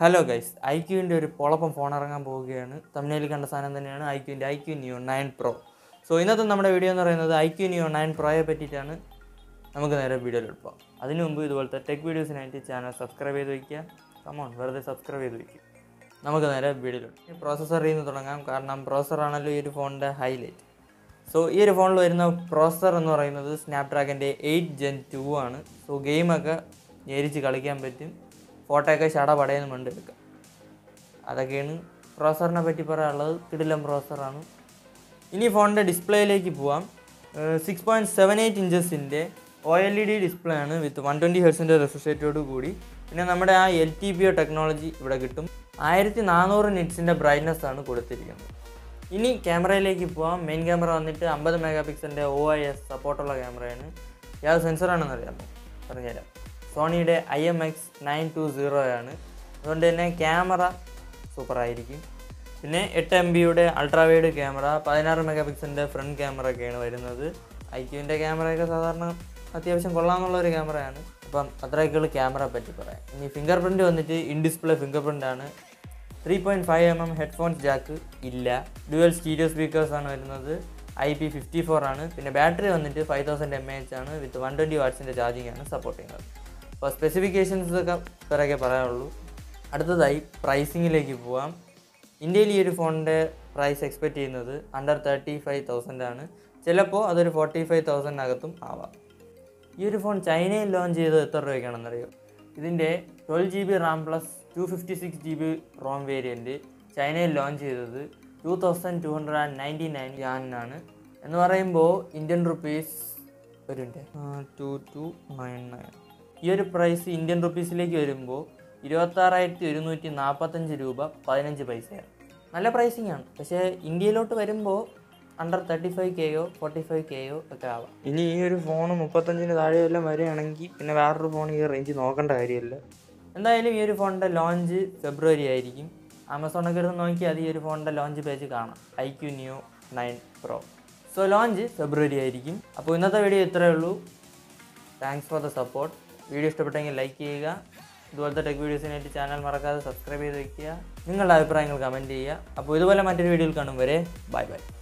hello guys I ക്യുവിൻ്റെ ഒരു പൊളപ്പം phone ഇറങ്ങാൻ പോവുകയാണ് തമിഴിൽ കണ്ട സാധനം തന്നെയാണ് ഐ ക്യുവിൻ്റെ iQOO neo nine pro so ഇന്നത്തെ നമ്മുടെ വീഡിയോ എന്ന് പറയുന്നത് ഐ ക്യു നിയോ നയൻ പ്രോയെ പറ്റിയിട്ടാണ് നമുക്ക് നേരെ വീഡിയോയിൽ എടുക്കാം അതിനു മുമ്പ് ഇതുപോലത്തെ ടെക് വീഡിയോസിനായിട്ട് ചാനൽ സബ്സ്ക്രൈബ് ചെയ്ത് വയ്ക്കുക കമോൺ വെറുതെ സബ്സ്ക്രൈബ് ചെയ്ത് വയ്ക്കുക നമുക്ക് നേരെ വീഡിയോയിൽ പ്രോസസ്സറിൽ നിന്ന് തുടങ്ങാം കാരണം പ്രോസസ്സറാണല്ലോ ഈ ഒരു ഫോണിൻ്റെ ഹൈലൈറ്റ് സോ ഈ ഒരു ഫോണിൽ വരുന്ന പ്രോസസ്സർ എന്ന് പറയുന്നത് സ്നാപ്ഡ്രാഗൻ്റെ എയ്റ്റ് ജെൻ ടു ആണ് സോ ഗെയിമൊക്കെ ഞെരിച്ച് കളിക്കാൻ പറ്റും ഫോട്ടോയൊക്കെ ഷട പടയെന്ന് കണ്ടെടുക്കാം അതൊക്കെയാണ് പ്രോസറിനെ പറ്റി പറയാനുള്ളത് കിടിലം പ്രോസറാണ് ഇനി ഫോണിൻ്റെ ഡിസ്പ്ലേയിലേക്ക് പോവാം സിക്സ് പോയിൻറ്റ് സെവൻ എയ്റ്റ് ഇഞ്ചസിൻ്റെ O L E D display ആണ് വിത്ത് വൺ ട്വൻറ്റി ഹെർസിൻ്റെ റെഫ്രിജറേറ്റോട് കൂടി പിന്നെ നമ്മുടെ ആ L T P O technology ഇവിടെ കിട്ടും ആയിരത്തി നാനൂറ് നിറ്റ്സിൻ്റെ ബ്രൈറ്റ്നസ് ആണ് കൊടുത്തിരിക്കുന്നത് ഇനി ക്യാമറയിലേക്ക് പോവാം മെയിൻ ക്യാമറ വന്നിട്ട് അമ്പത് മെഗാ പിക്സലിൻ്റെ ഒ ഐ എസ് സപ്പോർട്ടുള്ള ക്യാമറയാണ് ഏത് സെൻസറാണെന്ന് അറിയാമോ പറഞ്ഞുതരാം സോണിയുടെ I M X nine two zero ആണ് അതുകൊണ്ട് തന്നെ ക്യാമറ സൂപ്പറായിരിക്കും പിന്നെ എട്ട് എം ബിയുടെ അൾട്രാ വൈഡ് ക്യാമറ പതിനാറ് മെഗാ പിക്സലിൻ്റെ ഫ്രണ്ട് ക്യാമറ ഒക്കെയാണ് വരുന്നത് ഐ ക്യുവിൻ്റെ ക്യാമറയൊക്കെ സാധാരണ അത്യാവശ്യം കൊള്ളാമെന്നുള്ള ഒരു ക്യാമറയാണ് അപ്പം അത്രയൊക്കെയുള്ള ക്യാമറ പറ്റി പറയാം ഇനി ഫിംഗർ പ്രിൻറ്റ് വന്നിട്ട് ഇൻ ഡിസ്പ്ലേ ഫിംഗർ പ്രിൻ്റ് ആണ് three point five M M headphones jack ഇല്ല ഡ്യുവൽ സ്റ്റീരിയോ സ്പീക്കേഴ്സ് ആണ് വരുന്നത് ഐ പി ഫിഫ്റ്റി ഫോർ ആണ് പിന്നെ ബാറ്ററി വന്നിട്ട് ഫൈവ് തൗസൻഡ് എം എച്ച് ആണ് വിത്ത് വൺ ട്വൻറ്റി വാട്ട്സിൻ്റെ ചാർജിങ് ആണ് സപ്പോർട്ട് ചെയ്യുന്നത് അപ്പോൾ സ്പെസിഫിക്കേഷൻസ് ഒക്കെ പിറകെ പറയാനുള്ളൂ അടുത്തതായി പ്രൈസിങ്ങിലേക്ക് പോവാം ഇന്ത്യയിൽ ഈ ഒരു ഫോണിൻ്റെ പ്രൈസ് എക്സ്പെക്റ്റ് ചെയ്യുന്നത് അണ്ടർ തേർട്ടി ഫൈവ് തൗസൻഡ് ആണ് ചിലപ്പോൾ അതൊരു ഫോർട്ടി ഫൈവ് തൗസൻഡിനകത്തും ആവാം ഈ ഒരു ഫോൺ ചൈനയിൽ ലോഞ്ച് ചെയ്തത് എത്ര രൂപയ്ക്കാണെന്നറിയോ ഇതിൻ്റെ twelve G B RAM plus two fifty six G B ROM variant ചൈനയിൽ ലോഞ്ച് ചെയ്തത് two thousand two hundred and ninety nine യാനാണ് എന്ന് പറയുമ്പോൾ ഇന്ത്യൻ റുപ്പീസ് ഒരു ടു ടു നയൻ നയൻ ഈ ഒരു പ്രൈസ് ഇന്ത്യൻ റുപ്പീസിലേക്ക് വരുമ്പോൾ ഇരുപത്താറായിരത്തി ഒരുന്നൂറ്റി നാൽപ്പത്തഞ്ച് രൂപ പതിനഞ്ച് പൈസയാണ് നല്ല പ്രൈസിങ് ആണ് പക്ഷേ ഇന്ത്യയിലോട്ട് വരുമ്പോൾ അണ്ടർ തേർട്ടി ഫൈവ് കെയോ ഫോർട്ടി ഫൈവ് കെയോ ഒക്കെ ആവാം ഇനി ഈ ഒരു ഫോൺ മുപ്പത്തഞ്ചിന് താഴെ വല്ലതും വരികയാണെങ്കിൽ പിന്നെ വേറൊരു ഫോൺ ഈ റേഞ്ച് നോക്കേണ്ട കാര്യമില്ല എന്തായാലും ഈ ഒരു ഫോണിൻ്റെ ലോഞ്ച് ഫെബ്രുവരി ആയിരിക്കും ആമസോണൊക്കെ എടുത്ത് നോക്കിയാൽ ഈ ഒരു ഫോണിൻ്റെ ലോഞ്ച് പേജ് കാണാം iQOO new nine pro so launch ഫെബ്രുവരി ആയിരിക്കും അപ്പോൾ ഇന്നത്തെ വീഡിയോ ഇത്രയേ ഉള്ളൂ thanks for the support video ഇഷ്ടപ്പെട്ടെങ്കിൽ ലൈക്ക് ചെയ്യുക ഇതുപോലത്തെ ടെക് വീഡിയോസിനായിട്ട് ചാനൽ മറക്കാതെ സബ്സ്ക്രൈബ് ചെയ്ത് വയ്ക്കുക നിങ്ങളുടെ അഭിപ്രായങ്ങൾ കമൻറ്റ് ചെയ്യുക അപ്പോൾ ഇതുപോലെ മറ്റൊരു വീഡിയോയിൽ കാണും വരെ ബൈ ബൈ